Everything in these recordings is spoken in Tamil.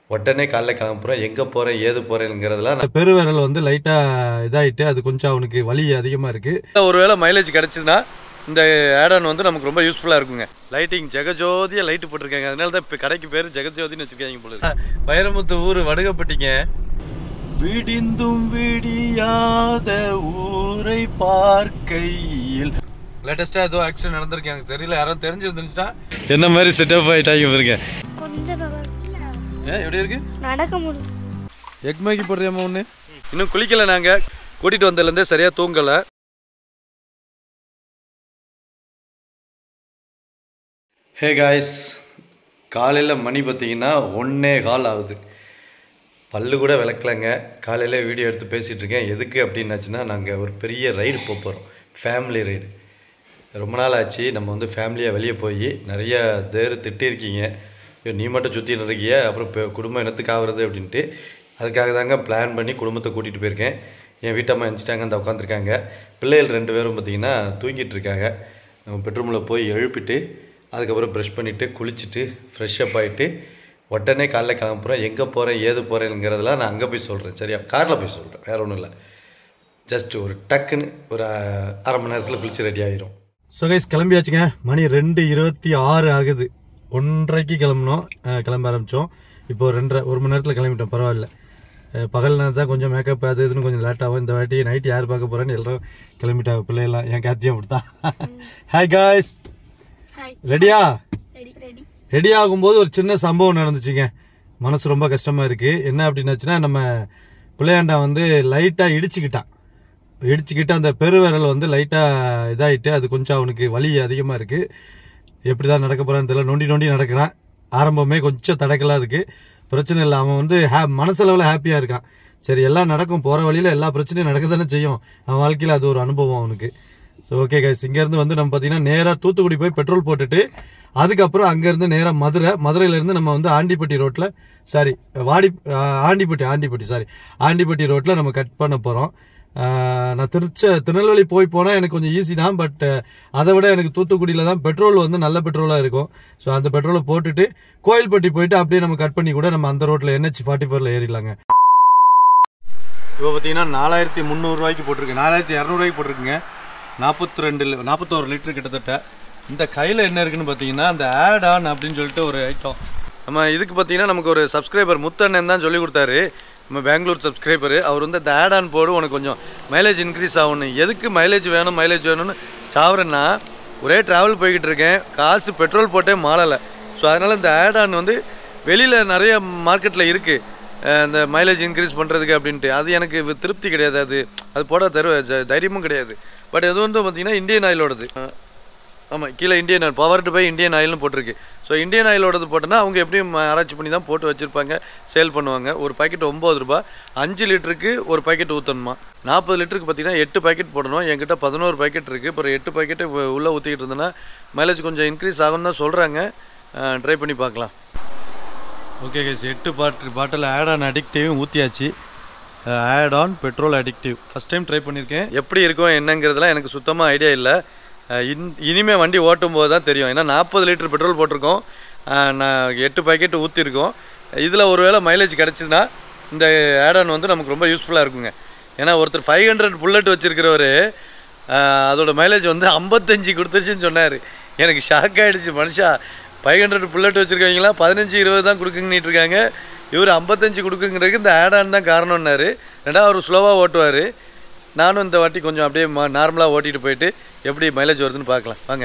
உடனே காலைல கிளம்புறோம் எங்கே போகிறேன் ஏது போகிறேங்கிறதுலாம் அந்த பெருவிரல் வந்து லைட்டா இதாயிட்டு அது கொஞ்சம் அவனுக்கு வலி அதிகமா இருக்கு ஒருவேளை மைலேஜ் கிடச்சிதுன்னா இந்த ஆடான் வந்து நமக்கு ரொம்ப யூஸ்ஃபுல்லாக இருக்குங்க லைட்டிங் ஜெகஜோதியாக லைட்டு போட்டிருக்காங்க அதனால தான் இப்போ கடைக்கு பேர் ஜெகஜோதின்னு வச்சுருக்காங்க போல இருக்கு. வைரமுத்து ஊர் வடுகப்பட்டிங்க விடிந்தும் விடியாத ஊரை பார்க்கையில் லேட்டஸ்ட்டாக ஏதோ ஆக்சிடென்ட் நடந்திருக்கு எனக்கு தெரியல யாரும் தெரிஞ்சிருந்துச்சுன்னா என்ன மாதிரி செட்டப் ஆகிட்டாங்க பாருங்க கொஞ்சம் நல்லா ஏன் எப்படி இருக்கு நடக்க முடியும் எக் மேகி போடுறியாமா ஒன்று இன்னும் குளிக்கல நாங்கள் கூட்டிகிட்டு வந்ததுலேருந்தே சரியாக தூங்கலை ஹே காய்ஸ் காலையில் மணி பார்த்தீங்கன்னா ஒன்னே கால் ஆகுது பல்லு கூட விளக்கலங்க காலையில் வீடியோ எடுத்து பேசிகிட்டு இருக்கேன் எதுக்கு அப்படின்னாச்சுன்னா நாங்கள் ஒரு பெரிய ரைடு போக போகிறோம் ஃபேமிலி ரைடு ரொம்ப நாள் ஆச்சு நம்ம வந்து ஃபேமிலியாக வெளியே போய் நிறைய தேர் திட்டிருக்கீங்க ஐயோ, நீ மட்டும் சுற்றிட்டு இருக்கிய அப்புறம் இப்போ குடும்பம் என்னத்துக்கு ஆகுறது அப்படின்ட்டு அதுக்காக தாங்க பிளான் பண்ணி குடும்பத்தை கூட்டிகிட்டு போயிருக்கேன் என் வீட்டம்மா எழுந்துட்டாங்க அந்த உட்காந்துருக்காங்க பிள்ளைகள் ரெண்டு பேரும் பார்த்தீங்கன்னா தூங்கிட்டு இருக்காங்க நம்ம பெட்ரூமில் போய் எழுப்பிட்டு அதுக்கப்புறம் ப்ரஷ் பண்ணிவிட்டு குளிச்சுட்டு ஃப்ரெஷ் அப் ஆகிட்டு உடனே காலைல கிளம்புறோம் எங்கே போகிறேன் ஏது போகிறேங்கிறதெல்லாம் நான் அங்கே போய் சொல்கிறேன் சரியா காரில் போய் சொல்கிறேன் வேற ஒன்றும் இல்லை ஜஸ்ட் ஒரு டக்குன்னு ஒரு அஹ், அரை மணி நேரத்தில் குளிச்சு ரெடி ஆயிரும் ஸோ கைஸ் கிளம்பியாச்சுங்க மணி ரெண்டு இருபத்தி ஆறு ஆகுது ஒன்றரைக்கு கிளம்பணும் அஹ், கிளம்ப ஆரம்பிச்சோம் இப்போ ரெண்டரை ஒரு மணி நேரத்தில் கிளம்பிட்டோம் பரவாயில்ல அஹ், பகல் நேரம் தான் கொஞ்சம் மேக்கப் அது இதுன்னு கொஞ்சம் லேட் ஆகும் இந்த வாட்டி நைட் யார் பார்க்க போறேன்னு எல்லாரும் கிளம்பிட்டாங்க பிள்ளைலாம் என் காத்தியும் அப்படித்தான் ஹாய் காய்ஸ் ஹாய் ரெடியா ரெடி ரெடி ரெடி ஆகும்போது ஒரு சின்ன சம்பவம் நடந்துச்சுங்க மனசு ரொம்ப கஷ்டமா இருக்கு என்ன அப்படின்னாச்சுன்னா நம்ம பிள்ளையாண்டா வந்து லைட்டா இடிச்சுக்கிட்டான் இடிச்சுக்கிட்டு அந்த பெருவிரல் வந்து லைட்டா இதாயிட்டு அது கொஞ்சம் அவனுக்கு வலி அதிகமா இருக்கு எப்படிதான் நடக்க போறான்னு தெரியல நொண்டி நொண்டி நடக்கிறான் ஆரம்பமே கொஞ்சம் தடக்கலா இருக்கு பிரச்சனை இல்லை அவன் வந்து ஹே- மனசளவுல ஹாப்பியா இருக்கான் சரி எல்லாம் நடக்கும் போற வழியில எல்லா பிரச்சனையும் நடக்க தானே செய்யும் அவன் வாழ்க்கையில அது ஒரு அனுபவம் அவனுக்கு ஸோ ஓகே கைஸ் இங்க இருந்து வந்து நம்ம பாத்தீங்கன்னா நேரா தூத்துக்குடி போய் பெட்ரோல் போட்டுட்டு அதுக்கப்புறம் அங்க இருந்து நேரா மதுரை மதுரையில இருந்து நம்ம வந்து ஆண்டிப்பட்டி ரோட்ல சாரி வாடி ஆ, ஆண்டிப்பட்டி ஆண்டிப்பட்டி சாரி ஆண்டிப்பட்டி ரோட்ல நம்ம கட் பண்ண போறோம் ஆ, நான் திருச்ச திருநெல்வேலி போய் போனா எனக்கு கொஞ்சம் ஈஸி தான் பட் அதை விட எனக்கு தூத்துக்குடியில தான் பெட்ரோல் வந்து நல்ல பெட்ரோலா இருக்கும் ஸோ அந்த பெட்ரோலை போட்டுட்டு கோயில்பட்டி போயிட்டு அப்படியே நம்ம கட் பண்ணி கூட நம்ம அந்த ரோட்ல NH ஃபார்ட்டி ஃபோர்ல ஏறிடலாங்க இப்போ பார்த்தீங்கன்னா நாலாயிரத்தி முந்நூறுரூவாய்க்கு போட்டிருக்கு நாலாயிரத்தி இரநூறுவாய்க்கு போட்டிருக்குங்க நாற்பத்தி ரெண்டு நாற்பத்தோரு லிட்டர் கிட்டத்தட்ட இந்த கையில் என்ன இருக்குன்னு பார்த்தீங்கன்னா அந்த ஆட் ஆன் அப்படின்னு சொல்லிட்டு ஒரு ஐட்டம் நம்ம இதுக்கு பார்த்தீங்கன்னா நமக்கு ஒரு சப்ஸ்கிரைபர் முத்தண்ணன் தான் சொல்லி கொடுத்தாரு நம்ம பெங்களூர் சப்ஸ்கிரைபர் அவர் வந்து இந்த ஆட் ஆன் போடு உனக்கு கொஞ்சம் மைலேஜ் இன்க்ரீஸ் ஆகணும் எதுக்கு மைலேஜ் வேணும் மைலேஜ் வேணும்னு சாவரேன்னா ஒரே ட்ராவல் போய்கிட்டு இருக்கேன் காசு பெட்ரோல் போட்டே மாளலை ஸோ அதனால் இந்த ஆட் ஆன் வந்து வெளியில் நிறைய மார்க்கெட்டில் இருக்குது அஹ் இந்த மைலேஜ் இன்க்ரீஸ் பண்ணுறதுக்கு அப்படின்ட்டு அது எனக்கு வி- திருப்தி கிடையாது அது அது போட தரு ஜ- தைரியமும் கிடையாது பட் இது வந்து பார்த்தீங்கன்னா இந்தியன் ஆயிலோடது ஆமாம் கீழே Indian oil powered by Indian ஆயில்னு போட்டிருக்கு ஸோ இந்தியன் ஆயிலோடது போட்டோன்னா அவங்க எப்படியும் ஆராய்ச்சி பண்ணி தான் போட்டு வச்சுருப்பாங்க சேல் பண்ணுவாங்க ஒரு பாக்கெட் ஒம்பது ரூபாய் அஞ்சு லிட்டருக்கு ஒரு பாக்கெட் ஊற்றணுமா நாற்பது லிட்டருக்கு பார்த்தீங்கன்னா எட்டு பாக்கெட் போடணும் என்கிட்ட பதினோரு பாக்கெட் இருக்குது இப்போ எட்டு பாக்கெட்டு உள்ளே ஊற்றிக்கிட்டு இருந்தேன்னா மைலேஜ் கொஞ்சம் இன்க்ரீஸ் ஆகும்னு தான் சொல்கிறாங்க ட்ரை பண்ணி பார்க்கலாம் ஓகே கைஸ் எட்டு பாட்டில் பாட்டில் ஆட் ஆன் அடிக்டிவ் ஊற்றியாச்சு ஆட் ஆன் பெட்ரோல் அடிக்டிவ் ஃபஸ்ட் டைம் ட்ரை பண்ணியிருக்கேன் எப்படி இருக்கும் என்னங்கிறதுலாம் எனக்கு சுத்தமாக ஐடியா இல்லை அஹ் இன் இனிமே வண்டி ஓட்டும் போது தான் தெரியும் ஏன்னா நாற்பது லிட்டர் பெட்ரோல் போட்டிருக்கோம் அஹ் நான் எட்டு பாக்கெட் ஊற்றிருக்கோம் இதில் ஒருவேளை மைலேஜ் கிடச்சிதுன்னா இந்த ஆட் ஆன் வந்து நமக்கு ரொம்ப யூஸ்ஃபுல்லாக இருக்குங்க ஏன்னா ஒருத்தர் ஃபைவ் ஹண்ட்ரட் புல்லட் வச்சுருக்கிறவர் அதோட மைலேஜ் வந்து ஐம்பத்தஞ்சு கொடுத்துச்சுன்னு சொன்னார் எனக்கு ஷாக் ஆகிடுச்சு மனுஷா ஃபைவ் ஹண்ட்ரட் புல்லட் வச்சுருக்கவங்களாம் பதினஞ்சு இருபது தான் கொடுக்குங்கன்னு இருக்காங்க இவர் ஐம்பத்தஞ்சு கொடுக்குங்கிறதுக்கு இந்த ஆட் ஆன் தான் காரணம்னாரு ரெண்டாவது அவர் ஸ்லோவாக ஓட்டுவார் நானும் இந்த வாட்டி கொஞ்சம் அப்படியே நார்மலாக ஓட்டிட்டு போயிட்டு எப்படி மைலேஜ் வருதுன்னு பார்க்கலாம் வாங்க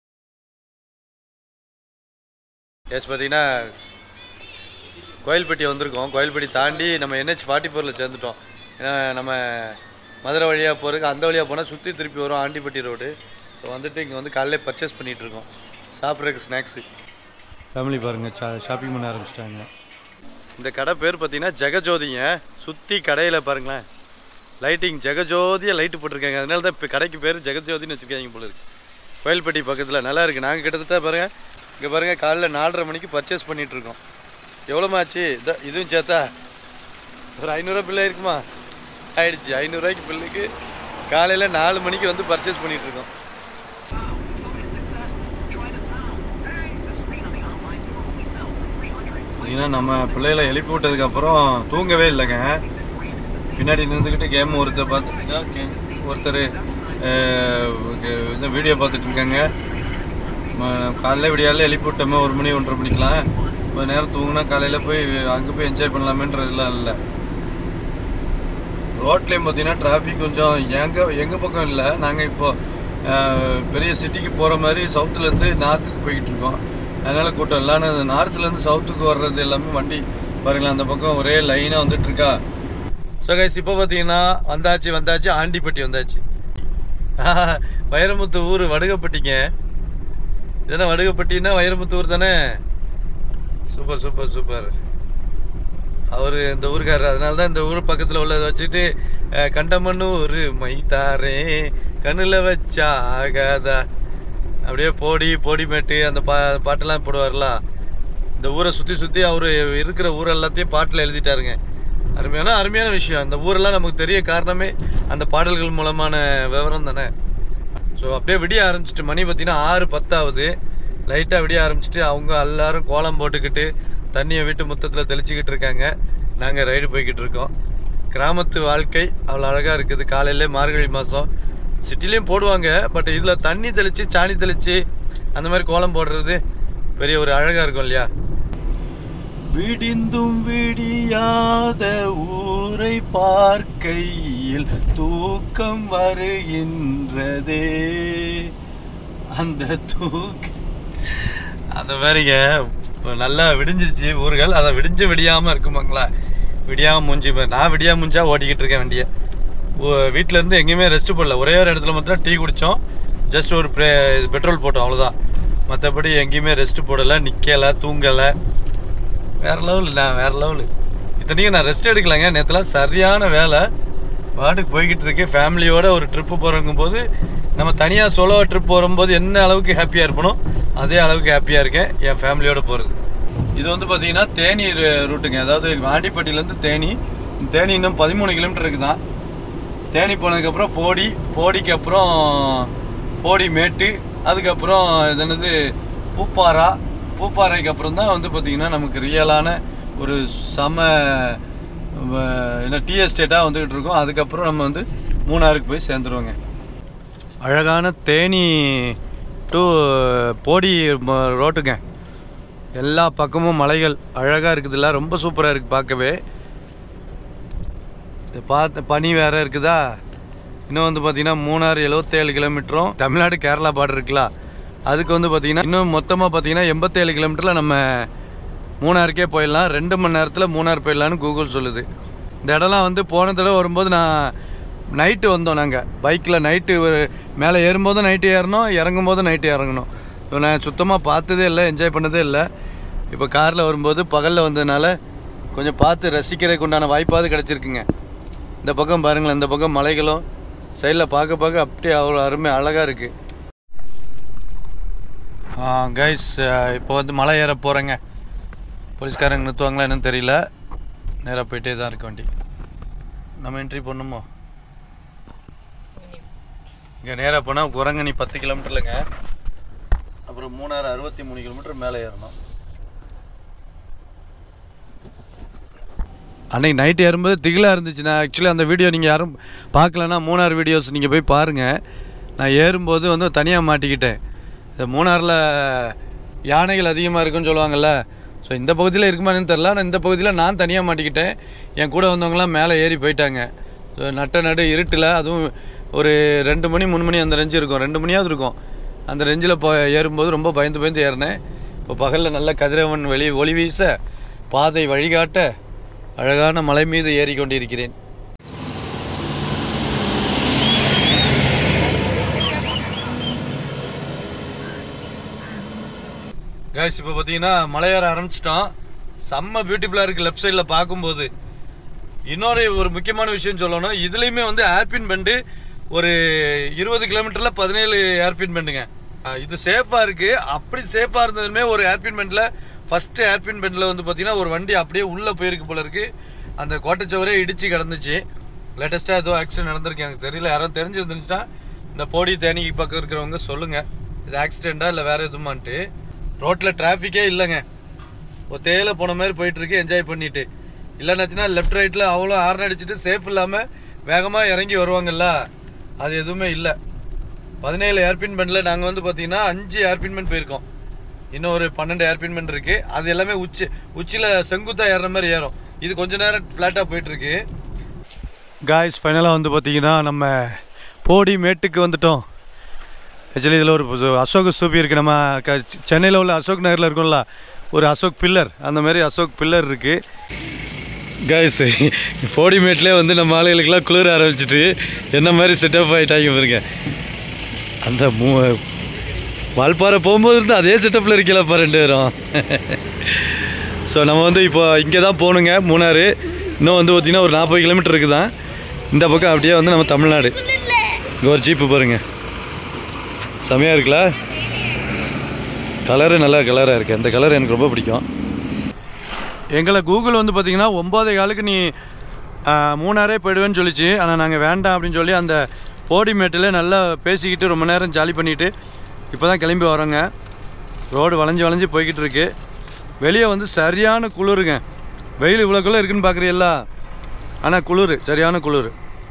எஸ் பார்த்தீங்கன்னா கோயில்பட்டி வந்திருக்கோம் கோயில்பட்டி தாண்டி நம்ம என்ஹெச் ஃபார்ட்டி ஃபோரில் சேர்ந்துட்டோம் ஏன்னா நம்ம மதுரை வழியாக போகிறதுக்கு அந்த வழியாக போனால் சுற்றி திருப்பி வரும் ஆண்டிப்பட்டி ரோடு ஸோ வந்துட்டு இங்கே வந்து காலையிலே பர்ச்சேஸ் பண்ணிகிட்டு இருக்கோம் சாப்பிட்றதுக்கு ஸ்நாக்ஸு ஃபேமிலி பாருங்கள் ஷா ஷாப்பிங் பண்ண ஆரம்பிச்சிட்டாங்க இந்த கடை பேர் பார்த்தீங்கன்னா ஜெகஜோதிங்க சுற்றி கடையில் பாருங்களேன் லைட்டிங் ஜெகஜோதியாக லைட்டு போட்டிருக்காங்க அதனால தான் இப்போ கடைக்கு பேர் ஜெகஜோதின்னு வச்சுருக்காங்க போல இருக்கு கோயில்பட்டி பக்கத்தில் நல்லா இருக்குது நாங்கள் கிட்டத்தட்ட பாருங்கள் இங்கே பாருங்கள் காலைல நாலரை மணிக்கு பர்ச்சேஸ் பண்ணிகிட்டு இருக்கோம் எவ்வளோமா ஆச்சு இதா இதுவும் சேர்த்தா ஒரு ஐநூறுரூவா பில்லு இருக்குமா ஆயிடுச்சு ஐநூறுரூவாய்க்கு பில்லுக்கு காலையில் நாலு மணிக்கு வந்து பர்ச்சேஸ் பண்ணிகிட்டு இருக்கோம் பார்த்தீங்கன்னா நம்ம பிள்ளைகளை எழுப்பி விட்டதுக்கப்புறம் தூங்கவே இல்லைங்க பின்னாடி நின்றுக்கிட்டு கேம் ஒருத்தர் பார்த்து ஒருத்தர் இந்த வீடியோ பார்த்துட்டு இருக்காங்க ம- காலைல விடியால எழுப்பி விட்டோமே ஒரு மணி ஒன்றரை மணிக்கெலாம் கொஞ்ச நேரம் தூங்கினா காலையில் போய் அங்கே போய் என்ஜாய் பண்ணலாமேன்றதுலாம் இல்லை ரோட்லேயும் பார்த்தீங்கன்னா டிராஃபிக் கொஞ்சம் எங்கள் எங்கள் பக்கம் இல்லை நாங்கள் இப்போ அஹ், பெரிய சிட்டிக்கு போகிற மாதிரி சவுத்துலேருந்து நார்த்துக்கு போய்கிட்டு இருக்கோம் அதனால் கூட்டம் இல்லை ஆனால் நார்த்துலேருந்து சவுத்துக்கு வர்றது எல்லாமே வண்டி பாருங்களேன் அந்த பக்கம் ஒரே லைனாக வந்துட்டு இருக்கா ஸோ கைஸ் இப்போ பார்த்தீங்கன்னா வந்தாச்சு வந்தாச்சு ஆண்டிப்பட்டி வந்தாச்சு வைரமுத்து ஊர் வடுகப்பட்டிங்க இதென்ன வடுகப்பட்டின்னா வைரமுத்து ஊர் தானே சூப்பர் சூப்பர் சூப்பர் அவர் இந்த ஊருக்காரர் அதனால தான் இந்த ஊர் பக்கத்தில் உள்ளதை வச்சுட்டு அஹ், கண்டமன்னூர் மைத்தாரே கண்ணில் வச்சா ஆகாதா அப்படியே போடி போடிமேட்டு அந்த பா பாட்டெல்லாம் போடுவார்ல இந்த ஊரை சுற்றி சுற்றி அவர் இருக்கிற ஊர் எல்லாத்தையும் பாட்டில் எழுதிட்டாருங்க அருமையான அருமையான விஷயம் அந்த ஊரெல்லாம் நமக்கு தெரிய காரணமே அந்த பாடல்கள் மூலமான விவரம் தானே ஸோ அப்படியே விடிய ஆரம்பிச்சிட்டு மணி பார்த்தீங்கன்னா ஆறு பத்தாவது லைட்டாக விடிய ஆரம்பிச்சிட்டு அவங்க எல்லாரும் கோலம் போட்டுக்கிட்டு தண்ணியை வீட்டு முத்தத்தில் தெளிச்சுக்கிட்டு இருக்காங்க நாங்கள் ரைடு போய்கிட்டு இருக்கோம் கிராமத்து வாழ்க்கை அவ்வளோ அழகாக இருக்குது காலையிலே மார்கழி மாதம் சிட்டிலையும் போடுவாங்க பட் இதில் தண்ணி தெளித்து சாணி தெளித்து அந்த மாதிரி கோலம் போடுறது பெரிய ஒரு அழகாக இருக்கும் இல்லையா விடிந்தும் விடியாத ஊரை பார்க்கையில் தூக்கம் வருகின்றதே அந்த தூக்க அந்த மாதிரிங்க இப்போ நல்லா விடிஞ்சிருச்சு ஊர்கள் அதை விடிஞ்சு விடியாமல் இருக்குமாங்களா விடியாமல் மூஞ்சி பாரு. நான் விடியாம மூஞ்சா ஓட்டிக்கிட்டு இருக்கேன் வண்டியை வீட்டில் இருந்து எங்கேயுமே ரெஸ்ட் போடல ஒரே ஒரு இடத்துல மாத்திரம் டீ குடித்தோம் ஜஸ்ட் ஒரு பெட்ரோல் போட்டோம் அவ்வளோதான் மற்றபடி எங்கேயுமே ரெஸ்ட் போடலை நிற்கலை தூங்கலை வேற லெவல் நான் வேற லெவலு இத்தனைக்கும் நான் ரெஸ்ட் எடுக்கலைங்க நேற்றுலாம் சரியான வேலை பாட்டுக்கு போய்கிட்டு இருக்கு ஃபேமிலியோட ஒரு ட்ரிப்பு போகிறங்கும் போது நம்ம தனியாக சோலோ ட்ரிப் போகும்போது என்ன அளவுக்கு ஹாப்பியாக இருப்பனோ அதே அளவுக்கு ஹாப்பியாக இருக்கேன் என் ஃபேமிலியோட போகிறது இது வந்து பார்த்தீங்கன்னா தேனி ரு- ரூட்டுங்க அதாவது வாண்டிப்பட்டியிலேருந்து தேனி தேனி இன்னும் பதிமூணு கிலோமீட்டர் இருக்குதான் தேனி போனதுக்கப்புறம் போடி போடிக்கு அப்புறம் போடி மேட்டு அதுக்கப்புறம் இது என்னது பூப்பாரா பூப்பாறைக்கு அப்புறம் தான் வந்து பார்த்திங்கன்னா நமக்கு ரியலான ஒரு சம வ- என்ன டீ எஸ்டேட்டாக வந்துக்கிட்டு இருக்கோம் அதுக்கப்புறம் நம்ம வந்து மூணாருக்கு போய் சேர்ந்துருவோங்க அழகான தேனி டு போடி ம- ரோட்டுங்க எல்லா பக்கமும் மலைகள் அழகாக இருக்குதுல்ல ரொம்ப சூப்பராக இருக்குது பார்க்கவே இது பார்த்து பனி வேற இருக்குதா இன்னும் வந்து பார்த்தீங்கன்னா மூணாறு எழுபத்தேழு கிலோமீட்டரும் தமிழ்நாடு கேரளா பார்டர் இருக்குல்ல அதுக்கு வந்து பார்த்தீங்கன்னா இன்னும் மொத்தமாக பார்த்தீங்கன்னா எண்பத்தேழு கிலோமீட்டரில் நம்ம மூணாருக்கே போயிடலாம் ரெண்டு மணி நேரத்தில் மூணார் போயிடலான்னு கூகுள் சொல்லுது இந்த இடம்லாம் வந்து போன தடவை வரும்போது நான் நைட்டு வந்தோம் நாங்கள் பைக்கில் நைட்டு மேலே ஏறும்போதும் நைட்டு ஏறணும் இறங்கும் போதும் நைட்டு இறங்கணும் இப்போ நான் சுத்தமாக பார்த்ததே இல்லை என்ஜாய் பண்ணதே இல்லை இப்போ காரில் வரும்போது பகலில் வந்ததுனால கொஞ்சம் பார்த்து ரசிக்கிறதுக்கு உண்டான வாய்ப்பாவது கிடச்சிருக்குங்க இந்த பக்கம் பாருங்களேன் இந்த பக்கம் மலைகளும் சைடில் பார்க்க பார்க்க அப்படியே அவ்வளோ அருமை அழகாக இருக்குது கைஸ் இப்போ வந்து மலை ஏற போகிறேங்க போலீஸ்காரங்க நிறுத்துவாங்களா என்னன்னு தெரியல நேராக போயிட்டே தான் இருக்க வண்டி நம்ம என்ட்ரி பண்ணுமோ இங்கே நேராக போனால் குரங்கணி பத்து கிலோமீட்டர்லங்க அப்புறம் மூணாறு அறுபத்தி மூணு கிலோமீட்டர் மேலே ஏறணும் அன்னைக்கு நைட் ஏறும்போது திகிலாக இருந்துச்சு நான் ஆக்சுவலி அந்த வீடியோ நீங்கள் யாரும் பார்க்கலன்னா மூணார் வீடியோஸ் நீங்கள் போய் பாருங்கள் நான் ஏறும்போது வந்து தனியாக மாட்டிக்கிட்டேன் இந்த மூணாரில் யானைகள் அதிகமாக இருக்குன்னு சொல்லுவாங்கல்ல ஸோ இந்த பகுதியில் இருக்குமான்னு தெரில ஆனால் இந்த பகுதியில் நான் தனியாக மாட்டிக்கிட்டேன் என் கூட வந்தவங்களாம் மேலே ஏறி போயிட்டாங்க ஸோ நட்ட நடு இருட்டில் அதுவும் ஒரு ரெண்டு மணி மூணு மணி அந்த ரெஞ்சு இருக்கும் ரெண்டு மணியாவது இருக்கும் அந்த ரெஞ்சில் போ ஏறும்போது ரொம்ப பயந்து பயந்து ஏறினேன் இப்போ பகலில் நல்ல கதிரவன் வெளி ஒளி வீச பாதை வழிகாட்ட அழகான மலை மீது ஏறிக்கொண்டிருக்கிறேன் கைஸ் இப்போ பார்த்தீங்கன்னா மலையேற ஆரம்பிச்சிட்டோம் செம்ம பியூட்டிஃபுல்லாக இருக்குது லெஃப்ட் சைடில் பார்க்கும்போது இன்னொரு ஒரு முக்கியமான விஷயம் சொல்லணும் இதுலேயுமே வந்து ஏர்பின் பெண்டு ஒரு இருபது கிலோமீட்டரில் பதினேழு ஏர்பின் பெண்டுங்க அஹ் இது சேஃபாக இருக்குது அப்படி சேஃபாக இருந்ததுமே ஒரு hairpin bend first hairpin bend வந்து பார்த்தீங்கன்னா ஒரு வண்டி அப்படியே உள்ளே போயிருக்கு போல இருக்குது அந்த கோட்டைச்சவரே இடித்து கிடந்துச்சு லேட்டஸ்ட்டாக ஏதோ ஆக்சிடென்ட் நடந்திருக்கு எனக்கு தெரியல யாரும் தெரிஞ்சிருந்துச்சுன்னா இந்த போடி தேனிக்கு பக்கம் இருக்கிறவங்க சொல்லுங்கள் இது ஆக்சிடெண்ட்டா இல்லை வேறு எதுமான்ட்டு ரோட்டில் டிராஃபிக்கே இல்லைங்க ஒத்தையில போன மாதிரி போயிட்டு இருக்கு என்ஜாய் பண்ணிட்டு இல்லைன்னாச்சுன்னா லெஃப்ட் ரைட்டில் அவ்வளோ ஹார்ன் அடிச்சுட்டு சேஃப் இல்லாமல் வேகமாக இறங்கி வருவாங்கல்ல அது எதுவுமே இல்லை பதினேழு ஏர்பின் பெண்டில் நாங்கள் வந்து பார்த்தீங்கன்னா அஞ்சு ஏர்பின் பெண்ட் போயிருக்கோம் இன்னும் ஒரு பன்னெண்டு ஏர்பின் பெண்ட் இருக்குது அது எல்லாமே உச்சி உச்சியில் செங்குத்தாக ஏறுற மாதிரி ஏறும் இது கொஞ்ச நேரம் ஃப்ளாட்டாக போயிட்டுருக்கு காய்ஸ் ஃபைனலாக வந்து பார்த்தீங்கன்னா நம்ம போடி மேட்டுக்கு வந்துட்டோம் ஆக்சுவலி இதில் ஒரு பு- அசோக் ஸ்தூபி இருக்குது நம்ம க சென்னையில் உள்ள அசோக் நகரில் இருக்கும்ல ஒரு அசோக் பில்லர் அந்த மாதிரி அசோக் பில்லர் இருக்குது கைஸ் போடி மேட்லேயே வந்து நம்ம ஆளுகளுக்கெல்லாம் குளிர ஆரம்பிச்சிட்டு என்ன மாதிரி செட்டப் ஆகிட்டாங்க பாருங்க அந்த மூ வால்பாறை போகும்போது இருந்து அதே செட்டப்பில் இருக்கலப்பா ரெண்டு பேரும் ஸோ நம்ம வந்து இப்போ இங்கே தான் போகணுங்க மூணாறு இன்னும் வந்து பார்த்திங்கன்னா ஒரு நாற்பது கிலோமீட்டர் இருக்குதான் இந்த பக்கம் அப்படியே வந்து நம்ம தமிழ்நாடு இங்கே ஒரு ஜீப்பு பாருங்க செமையாக இருக்குல்ல கலரு நல்ல கலராக இருக்குது அந்த கலர் எனக்கு ரொம்ப பிடிக்கும் எங்களை கூகுள் வந்து பார்த்தீங்கன்னா ஒம்பதே காலுக்கு நீ ஆ, மூணாரே போயிடுவேன்னு சொல்லிச்சு ஆனால் நாங்கள் வேண்டாம் அப்படின்னு சொல்லி அந்த போடி மேட்டில் நல்லா பேசிக்கிட்டு ரொம்ப நேரம் ஜாலி பண்ணிட்டு இப்போ தான் கிளம்பி வரோங்க ரோடு வளைஞ்சு வளைஞ்சு போய்கிட்டு இருக்கு வெளியே வந்து சரியான குளிருங்க வெயில் இவ்வளோக்குள்ளே இருக்குன்னு பார்க்குறீங்களா ஆனால் குளிர் சரியான குளிர்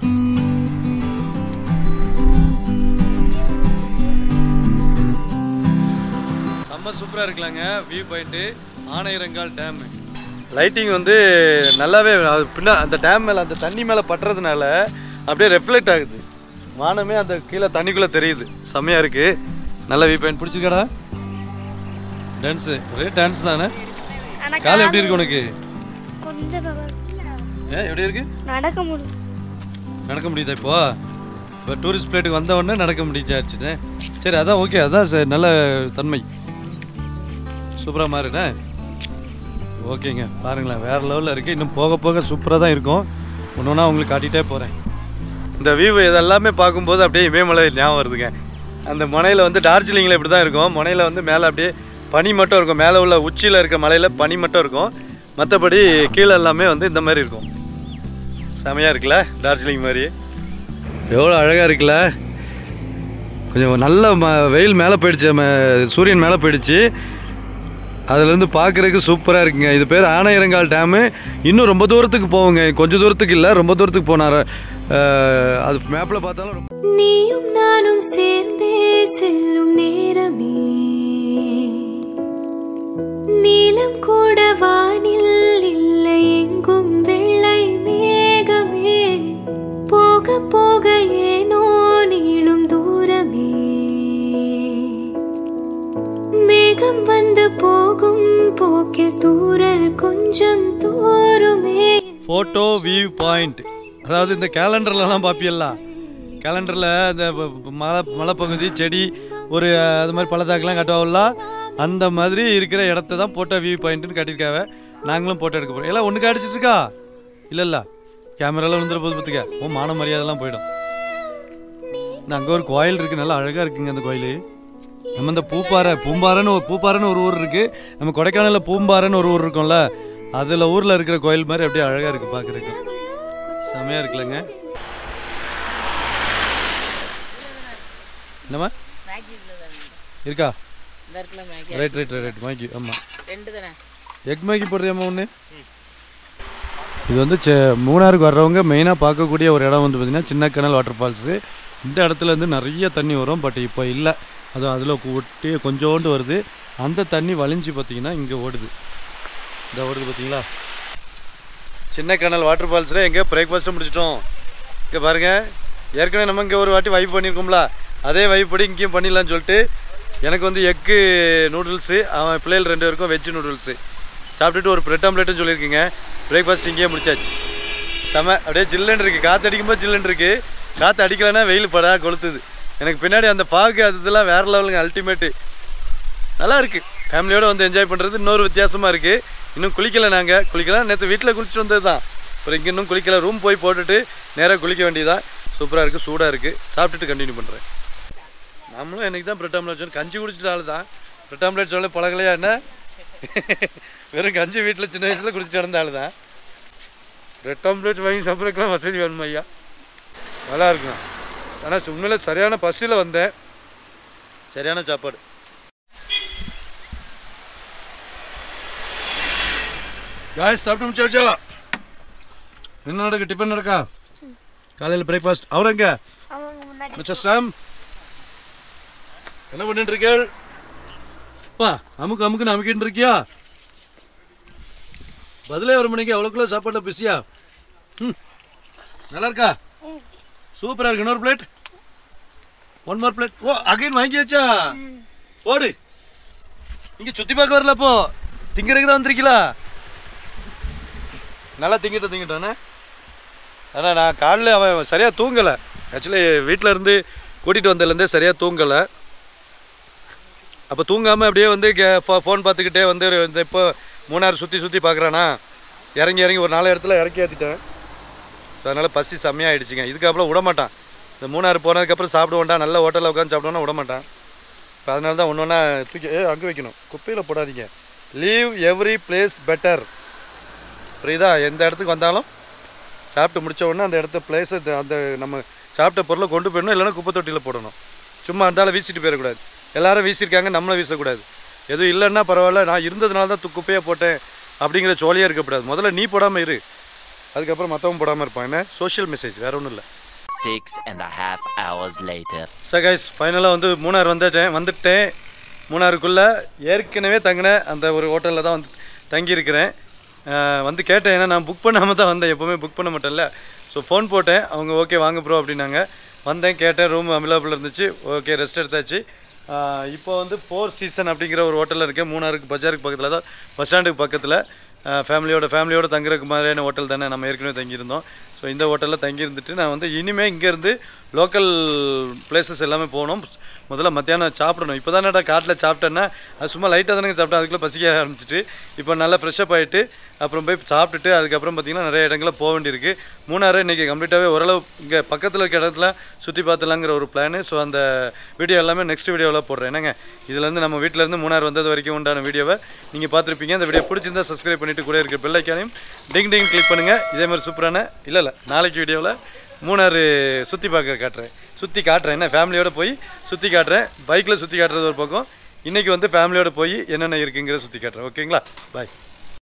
செம்ம சூப்பராக இருக்கலாங்க வியூ பாயிண்ட்டு ஆனையரங்கால் டேமு லைட்டிங் வந்து நல்லாவே அது பின்ன அந்த டேம் மேலே அந்த தண்ணி மேலே பட்டுறதுனால அப்படியே ரெஃப்ளெக்ட் ஆகுது வானமே அந்த கீழே தண்ணிக்குள்ளே தெரியுது செம்மையாக இருக்குது நல்ல வியூ பாயிண்ட் பிடிச்சிருக்காடா டான்ஸு ஒரே டான்ஸ் தானே கால் எப்படி இருக்கு உனக்கு கொஞ்சம் நல்லா ஏ எப்படி இருக்கு நடக்க முடியுது நடக்க முடியுதா இப்போ இப்போ டூரிஸ்ட் பிளேட்டுக்கு வந்த உடனே நடக்க முடிஞ்சாச்சுன்னு சரி அதான் ஓகே அதான் சரி, நல்ல தன்மை சூப்பராக மாறுண்ணே ஓகேங்க பாருங்களேன் வேறு லெவலில் இருக்குது இன்னும் போக போக சூப்பராக தான் இருக்கும் ஒன்று ஒன்றா உங்களுக்கு காட்டிகிட்டே போகிறேன் இந்த வியூ இதெல்லாமே பார்க்கும்போது அப்படியே இமயமலை ஞாபகம் வருதுங்க அந்த மலையில் வந்து டார்ஜிலிங்கில் இப்படி தான் இருக்கும் மலையில் வந்து மேலே அப்படியே பனி மட்டும் இருக்கும் மேலே உள்ள உச்சியில் இருக்க மலையில் பனி மட்டும் இருக்கும் மற்றபடி கீழே எல்லாமே வந்து இந்த மாதிரி இருக்கும் செமையாக இருக்குல்ல டார்ஜிலிங் மாதிரி எவ்வளோ அழகாக இருக்குல்ல கொஞ்சம் நல்ல ம வெயில் மேலே போயிடுச்சு ம- சூரியன் மேலே போயிடுச்சு அதுலேருந்து பார்க்குறதுக்கு சூப்பராக இருக்குங்க இது பேர் ஆனையரங்கால் டேமு இன்னும் ரொம்ப தூரத்துக்கு போவோங்க கொஞ்சம் தூரத்துக்கு இல்லை ரொம்ப தூரத்துக்கு போனார் அது மேப்பில் பார்த்தாலும் ரொம்ப நீயும் நானும் சேர்ந்தே செல்லும் நேரமே நீலம் கூட வானில் இல்லை எங்கும் வெள்ளை மேகமே போக போக ஏனோ நீளும் தூரமே மேகம் வந்து போகும் போக்கில் தூரல் கொஞ்சம் தூருமே ஃபோட்டோ வியூ பாயிண்ட் அதாவது இந்த கேலண்டர்லலாம் பார்ப்பியல்ல கேலண்டரில் இந்த ப- ப- மலை மலைப்பகுதி செடி ஒரு அஹ், அது மாதிரி பள்ளத்தாக்கெலாம் காட்டுவாங்கல்ல அந்த மாதிரி இருக்கிற இடத்த தான் ஃபோட்டோ வியூ பாயிண்ட்னு காட்டியிருக்காவ நாங்களும் ஃபோட்டோ எடுக்க போகிறோம் எல்லாம் ஒன்று அடிச்சிட்டு இருக்கா இல்லை இல்லை கேமராலாம் விழுந்துற போது பார்த்துக்க ஓ மான மரியாதைலாம் போயிடும் இந்த அங்கே ஒரு கோயில் இருக்குது நல்லா அழகாக இருக்குங்க அந்த கோயில் நம்ம இந்த பூப்பாறை பூம்பாறைன்னு ஒரு பூப்பாறைன்னு ஒரு ஊர் இருக்குது நம்ம கொடைக்கானலில் பூம்பாறைன்னு ஒரு ஊர் இருக்கும்ல அதில் ஊரில் இருக்கிற கோயில் மாதிரி அப்படியே அழகாக இருக்குது பார்க்குறதுக்கு செமையாக இருக்குல்லங்க என்னம்மா இருக்கா இந்த இருக்குல்ல Maggie right right right Maggie ஆமாம் ரெண்டு தானே எக் மேகி போடுறியாம்மா ஒன்று இது வந்து செ- மூணாருக்கு வர்றவங்க மெயினாக பார்க்கக்கூடிய ஒரு இடம் வந்து பார்த்திங்கன்னா சின்ன கனல் வாட்டர் ஃபால்ஸு இந்த இடத்துல இருந்து நிறைய தண்ணி வரும் பட் இப்போ இல்லை அது அதில் ஒட்டி கொஞ்சோண்டு வருது அந்த தண்ணி வலிஞ்சு பார்த்தீங்கன்னா இங்கே ஓடுது இந்த ஓடுது பார்த்தீங்களா சின்ன கனல் வாட்டர் ஃபால்ஸில் எங்கே பிரேக்ஃபாஸ்ட்டும் முடிச்சிட்டோம் இங்கே பாருங்கள் ஏற்கனவே நம்ம இங்கே ஒரு வாட்டி வைப் பண்ணியிருக்கோம்ல அதே வைப் படி இங்கேயும் பண்ணிடலாம்னு சொல்லிட்டு எனக்கு வந்து எக்கு நூடுல்ஸு அவன் பிள்ளைகள் ரெண்டு பேருக்கும் வெஜ் நூடுல்ஸு சாப்பிட்டுட்டு ஒரு பிரெட் ஆம்லேட்டும் சொல்லியிருக்கீங்க பிரேக்ஃபாஸ்ட் இங்கேயே முடிச்சாச்சு செம அப்படியே ஜில்லுன்னு இருக்குது காற்று அடிக்கும்போது ஜில்லுன்னு இருக்குது காற்று அடிக்கலைன்னா வெயில் படா கொளுத்துது எனக்கு பின்னாடி அந்த பாகு அது இதெல்லாம் வேறு லெவலுங்க அல்டிமேட்டு நல்லா இருக்கு ஃபேமிலியோட வந்து என்ஜாய் பண்ணுறது இன்னொரு வித்தியாசமாக இருக்குது இன்னும் குளிக்கலை நாங்கள் குளிக்கலாம் நேற்று வீட்டில் குளிச்சுட்டு வந்தது தான் அப்புறம் இங்கே இன்னும் குளிக்கல ரூம் போய் போட்டுட்டு நேராக குளிக்க வேண்டியதான் சூப்பராக இருக்குது சூடாக இருக்குது சாப்பிட்டுட்டு கண்டினியூ பண்ணுறேன் நம்மளும் எனக்கு தான் பிரெட் ஆம்லேட் சொல்லி கஞ்சி குடிச்சிட்டு ஆள் தான் பிரெட் ஆம்லேட் சொல்ல பழகலையா என்ன வெறும் கஞ்சி வீட்டில் சின்ன வயசில் குடிச்சிட்டு இருந்த ஆள் தான் பிரெட் ஆம்லேட் வாங்கி சாப்பிட்றதுக்குலாம் வசதி வேணும் ஐயா நல்லா இருக்கும் ஆனால் உண்மையில சரியான பசியில் வந்தேன் சரியான சாப்பாடு காய்ஸ் சாப்பிட்டு முடிச்சாச்சா என்ன நடக்கு டிஃபன் நடக்கா காலையில் பிரேக்ஃபாஸ்ட் அவர் எங்க அவங்க முன்னாடி மிஸ்டர் சாம் என்ன பண்ணிட்டு இருக்கீள் பா அமுக்கு அமுக்குன்னு அமுக்கிட்டு இருக்கியா பதிலே வர மணிக்கு அவ்வளோக்குள்ள சாப்பாடுல பிஸியா ம் நல்லா இருக்கா சூப்பரா இருக்கு இன்னொரு plate one more plate oh again வாங்கியாச்சா ஓடு இங்க சுத்தி பார்க்க வரல அப்போ திங்கிறதுக்கு தான் வந்திருக்கீங்களா நல்லா திங்கிட்டு திங்கிட்டானே ஆனால் நான் காலைல அவன் சரியாக தூங்கலை ஆக்சுவலி வீட்டில் இருந்து கூட்டிகிட்டு வந்ததுலேருந்தே சரியாக தூங்கலை அப்போ தூங்காமல் அப்படியே வந்து ஃபோன் பார்த்துக்கிட்டே வந்து ஒரு இந்த இப்போ மூணாறு சுற்றி சுற்றி பார்க்குறானா இறங்கி இறங்கி ஒரு நாலு இடத்துல இறக்கி ஏற்றிட்டேன் அதனால் பசி செம்மையாகிடுச்சிங்க இதுக்கப்புறம் விட மாட்டான் இந்த மூணாறு போனதுக்கப்புறம் சாப்பிட வேண்டாம் நல்ல ஹோட்டலில் உட்காந்து சாப்பிடுவோன்னா விட மாட்டான் இப்போ அதனால தான் ஒன்று ஒன்றா தூக்கி ஏ அங்கே வைக்கணும் குப்பையில் போடாதீங்க லீவ் எவ்ரி பிளேஸ் பெட்டர் புரியுதா எந்த இடத்துக்கு வந்தாலும் சாப்பிட்டு முடிச்ச உடனே அந்த இடத்த பிளேஸை அந்த நம்ம சாப்பிட்ட பொருளை கொண்டு போயிடணும் இல்லைன்னா குப்பை தொட்டியில் போடணும் சும்மா இருந்தாலும் வீசிட்டு போயிடக்கூடாது எல்லாரும் வீசியிருக்காங்க நம்மளும் வீசக்கூடாது எதுவும் இல்லைன்னா பரவாயில்ல நான் இருந்ததுனால தான் து- குப்பையை போட்டேன் அப்படிங்கிற சோழியாக இருக்கக்கூடாது முதல்ல நீ போடாமல் இரு அதுக்கப்புறம் மற்றவன் போடாமல் இருப்பான் என்ன சோஷியல் மெசேஜ் வேற ஒன்றும் இல்லை Six and a half hours later. So guys ஃபைனலாக வந்து மூணார் வந்துட்டேன் வந்துட்டேன் மூணாருக்குள்ளே ஏற்கனவே தங்கின அந்த ஒரு ஹோட்டலில் தான் வந்து தங்கியிருக்கிறேன் அஹ் வந்து கேட்டேன் ஏன்னா நான் புக் பண்ணாமல் தான் வந்தேன் எப்போவுமே புக் பண்ண மாட்டேன்ல ஸோ ஃபோன் போட்டேன் அவங்க ஓகே வாங்க ப்ரோ அப்படின்னாங்க வந்தேன் கேட்டேன் ரூம் அவைலபிள் இருந்துச்சு ஓகே ரெஸ்ட் எடுத்தாச்சு அஹ் இப்போ வந்து ஃபோர் சீசன் அப்படிங்கிற ஒரு ஹோட்டலில் இருக்கேன் மூணாருக்கு பஜாருக்கு பக்கத்தில் தான் பஸ் ஸ்டாண்டுக்கு பக்கத்தில் ஃபேமிலியோட ஃபேமிலியோட தங்குறதுக்கு மாதிரியான ஹோட்டல் தானே நம்ம ஏற்கனவே தங்கியிருந்தோம் ஸோ இந்த ஹோட்டலில் தங்கியிருந்துட்டு நான் வந்து இனிமேல் இங்கேருந்து லோக்கல் பிளேசஸ் எல்லாமே போகணும் முதல்ல மத்தியானம் சாப்பிடணும் இப்போ தானேடா காட்டில் சாப்பிட்டேன்னா அது சும்மா லைட்டாக தானே சாப்பிட்டேன் அதுக்குள்ளே பசிக்க ஆரம்பிச்சிட்டு இப்போ நல்லா ஃப்ரெஷ்அப் ஆகிட்டு அப்புறம் போய் சாப்பிட்டுட்டு அதுக்கப்புறம் பார்த்திங்கன்னா நிறைய இடங்களில் போக வேண்டியிருக்கு மூணாறு இன்றைக்கி கம்ப்ளீட்டாகவே ஓரளவு இங்கே பக்கத்தில் இருக்க இடத்துல சுற்றி பார்த்துலாங்கிற ஒரு பிளானு ஸோ அந்த வீடியோ எல்லாமே நெக்ஸ்ட் வீடியோவில் போடுறேன் என்னங்க இதுலேருந்து நம்ம வீட்டிலேருந்து மூணாறு வந்தது வரைக்கும் உண்டான வீடியோவை நீங்கள் பார்த்துருப்பீங்க இந்த வீடியோ பிடிச்சிருந்தா சப்ஸ்கிரைப் பண்ணிட்டு கூட இருக்க பெல் ஐக்கானையும் டிங் டிங் கிளிக் பண்ணுங்கள் இதே மாதிரி சூப்பரான இல்லை இல்லை நாளைக்கு வீடியோவில் மூணாறு சுற்றி பார்க்க காட்டுறேன் சுற்றி காட்டுறேன் என்ன ஃபேமிலியோட போய் சுற்றி காட்டுறேன் பைக்கில் சுற்றி காட்டுறது ஒரு பக்கம் இன்றைக்கி வந்து ஃபேமிலியோட போய் என்னென்ன இருக்குங்கிற சுற்றி காட்டுறேன் ஓகேங்களா பாய்